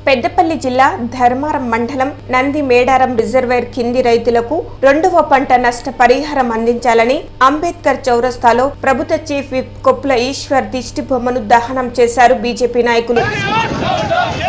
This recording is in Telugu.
పెద్దపల్లి జిల్లా ధర్మారం మండలం నంది మేడారం రిజర్వేర్ కింది రైతులకు రెండవ పంట నష్ట పరిహారం అందించాలని అంబేద్కర్ చౌరస్తాలో ప్రభుత్వ చీఫ్ విప్ కొప్పుల ఈశ్వర్ దిష్టి బొమ్మను దహనం చేశారు బీజేపీ నాయకులు జై